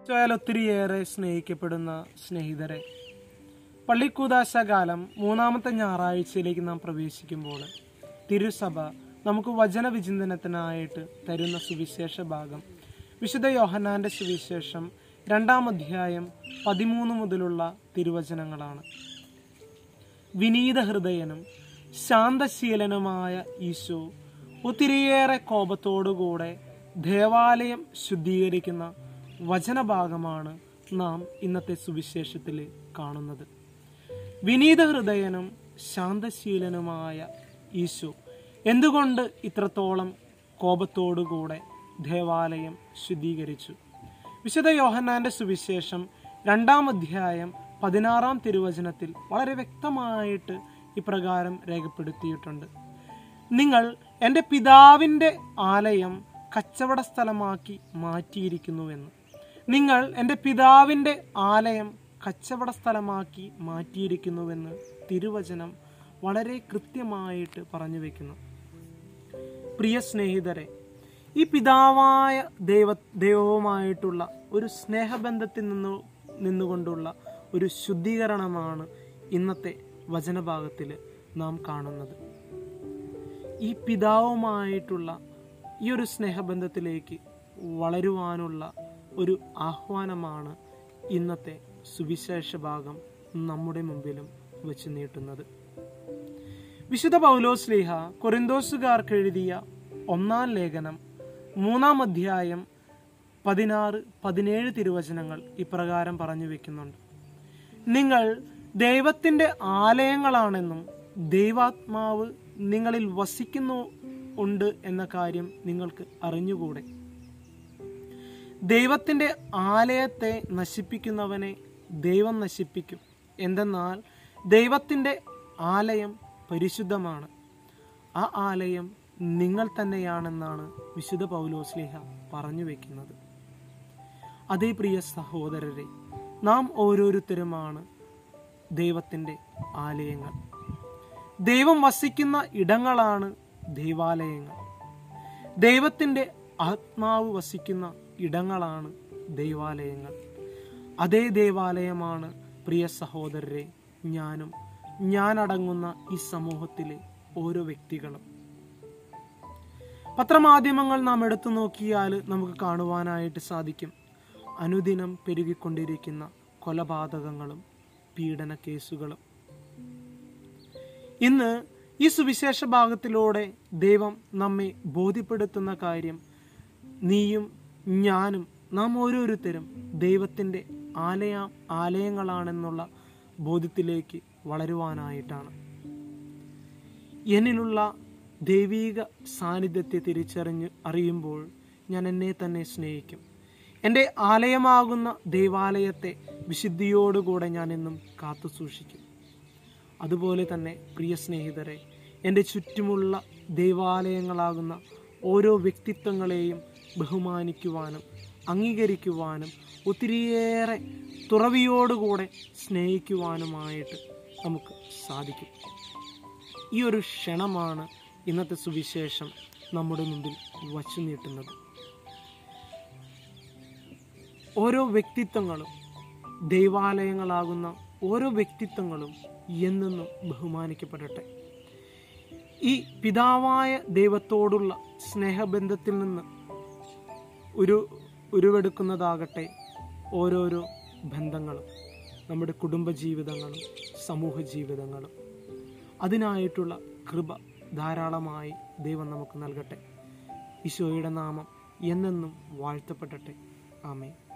ഈശോയാൽ ഒത്തിരിയേറെ സ്നേഹിക്കപ്പെടുന്ന സ്നേഹിതരെ പള്ളിക്കൂതാശ കാലം മൂന്നാമത്തെ ഞായറാഴ്ചയിലേക്ക് നാം പ്രവേശിക്കുമ്പോൾ തിരുസഭ നമുക്ക് വചന വിചിന്തനത്തിനായിട്ട് തരുന്ന സുവിശേഷ ഭാഗം വിശുദ്ധ യോഹന്നാന്റെ സുവിശേഷം രണ്ടാം അധ്യായം പതിമൂന്ന് മുതലുള്ള തിരുവചനങ്ങളാണ് വിനീത ഹൃദയനും ശാന്തശീലനുമായ ഈശോ ഒത്തിരിയേറെ കോപത്തോടുകൂടെ ദേവാലയം ശുദ്ധീകരിക്കുന്ന വചനഭാഗമാണ് നാം ഇന്നത്തെ സുവിശേഷത്തിൽ കാണുന്നത് വിനീത ഹൃദയനും ശാന്തശീലനുമായ ഈശോ എന്തുകൊണ്ട് ഇത്രത്തോളം കോപത്തോടുകൂടെ ദേവാലയം ശുദ്ധീകരിച്ചു വിശുദ്ധ യോഹന്നാന്റെ സുവിശേഷം രണ്ടാം അധ്യായം പതിനാറാം തിരുവചനത്തിൽ വളരെ വ്യക്തമായിട്ട് ഇപ്രകാരം രേഖപ്പെടുത്തിയിട്ടുണ്ട് നിങ്ങൾ എൻ്റെ പിതാവിൻ്റെ ആലയം കച്ചവട സ്ഥലമാക്കി മാറ്റിയിരിക്കുന്നുവെന്ന് നിങ്ങൾ എൻ്റെ പിതാവിൻ്റെ ആലയം കച്ചവട സ്ഥലമാക്കി മാറ്റിയിരിക്കുന്നുവെന്ന് തിരുവചനം വളരെ കൃത്യമായിട്ട് പറഞ്ഞു വെക്കുന്നു പ്രിയ സ്നേഹിതരെ ഈ പിതാവായ ദൈവ ദൈവവുമായിട്ടുള്ള ഒരു സ്നേഹബന്ധത്തിൽ നിന്ന് നിന്നുകൊണ്ടുള്ള ഒരു ശുദ്ധീകരണമാണ് ഇന്നത്തെ വചനഭാഗത്തിൽ നാം കാണുന്നത് ഈ പിതാവുമായിട്ടുള്ള ഈ ഒരു സ്നേഹബന്ധത്തിലേക്ക് വളരുവാനുള്ള ഒരു ആഹ്വാനമാണ് ഇന്നത്തെ സുവിശേഷ ഭാഗം നമ്മുടെ മുമ്പിലും വെച്ച് നീട്ടുന്നത് വിശുദ്ധ പൗലോസ്ലീഹ കൊറിന്തോസുകാർക്ക് എഴുതിയ ഒന്നാം ലേഖനം മൂന്നാം അധ്യായം പതിനാറ് പതിനേഴ് തിരുവചനങ്ങൾ ഇപ്രകാരം പറഞ്ഞു വെക്കുന്നുണ്ട് നിങ്ങൾ ദൈവത്തിൻ്റെ ആലയങ്ങളാണെന്നും ദൈവാത്മാവ് നിങ്ങളിൽ വസിക്കുന്നു ഉണ്ട് എന്ന കാര്യം നിങ്ങൾക്ക് അറിഞ്ഞുകൂടെ ദൈവത്തിൻ്റെ ആലയത്തെ നശിപ്പിക്കുന്നവനെ ദൈവം നശിപ്പിക്കും എന്തെന്നാൽ ദൈവത്തിൻ്റെ ആലയം പരിശുദ്ധമാണ് ആ ആലയം നിങ്ങൾ തന്നെയാണെന്നാണ് വിശുദ്ധ പൗലോസ്ലിഹ പറഞ്ഞു വെക്കുന്നത് അതേ പ്രിയ സഹോദരരെ നാം ഓരോരുത്തരുമാണ് ദൈവത്തിൻ്റെ ആലയങ്ങൾ ദൈവം വസിക്കുന്ന ഇടങ്ങളാണ് ദൈവാലയങ്ങൾ ദൈവത്തിൻ്റെ ആത്മാവ് വസിക്കുന്ന ഇടങ്ങളാണ് ദൈവാലയങ്ങൾ അതേ ദൈവാലയമാണ് പ്രിയ സഹോദരരെ ഞാനും ഞാനടങ്ങുന്ന ഈ സമൂഹത്തിലെ ഓരോ വ്യക്തികളും പത്രമാധ്യമങ്ങൾ നാം എടുത്തു നോക്കിയാൽ നമുക്ക് കാണുവാനായിട്ട് സാധിക്കും അനുദിനം പെരുകിക്കൊണ്ടിരിക്കുന്ന കൊലപാതകങ്ങളും പീഡന കേസുകളും ഇന്ന് ഈ സുവിശേഷ ഭാഗത്തിലൂടെ ദൈവം നമ്മെ ബോധ്യപ്പെടുത്തുന്ന കാര്യം നീയും ഞാനും നാം ഓരോരുത്തരും ദൈവത്തിൻ്റെ ആലയ ആലയങ്ങളാണെന്നുള്ള ബോധ്യത്തിലേക്ക് വളരുവാനായിട്ടാണ് എന്നിലുള്ള ദൈവീക സാന്നിധ്യത്തെ തിരിച്ചറിഞ്ഞ് അറിയുമ്പോൾ ഞാൻ എന്നെ തന്നെ സ്നേഹിക്കും എൻ്റെ ആലയമാകുന്ന ദൈവാലയത്തെ വിശുദ്ധിയോടുകൂടെ ഞാൻ എന്നും കാത്തു സൂക്ഷിക്കും അതുപോലെ തന്നെ പ്രിയ സ്നേഹിതരെ എൻ്റെ ചുറ്റുമുള്ള ദൈവാലയങ്ങളാകുന്ന ഓരോ വ്യക്തിത്വങ്ങളെയും ബഹുമാനിക്കുവാനും അംഗീകരിക്കുവാനും ഒത്തിരിയേറെ തുറവിയോടുകൂടെ സ്നേഹിക്കുവാനുമായിട്ട് നമുക്ക് സാധിക്കും ഈ ഒരു ക്ഷണമാണ് ഇന്നത്തെ സുവിശേഷം നമ്മുടെ മുമ്പിൽ വച്ചു നീട്ടുന്നത് ഓരോ വ്യക്തിത്വങ്ങളും ദൈവാലയങ്ങളാകുന്ന ഓരോ വ്യക്തിത്വങ്ങളും എന്നെന്നും ബഹുമാനിക്കപ്പെടട്ടെ ഈ പിതാവായ ദൈവത്തോടുള്ള സ്നേഹബന്ധത്തിൽ നിന്ന് ഒരു ഉരുവെടുക്കുന്നതാകട്ടെ ഓരോരോ ബന്ധങ്ങളും നമ്മുടെ കുടുംബജീവിതങ്ങളും സമൂഹ ജീവിതങ്ങളും അതിനായിട്ടുള്ള കൃപ ധാരാളമായി ദൈവം നമുക്ക് നൽകട്ടെ ഈശോയുടെ നാമം എന്നെന്നും വാഴ്ത്തപ്പെടട്ടെ ആമേ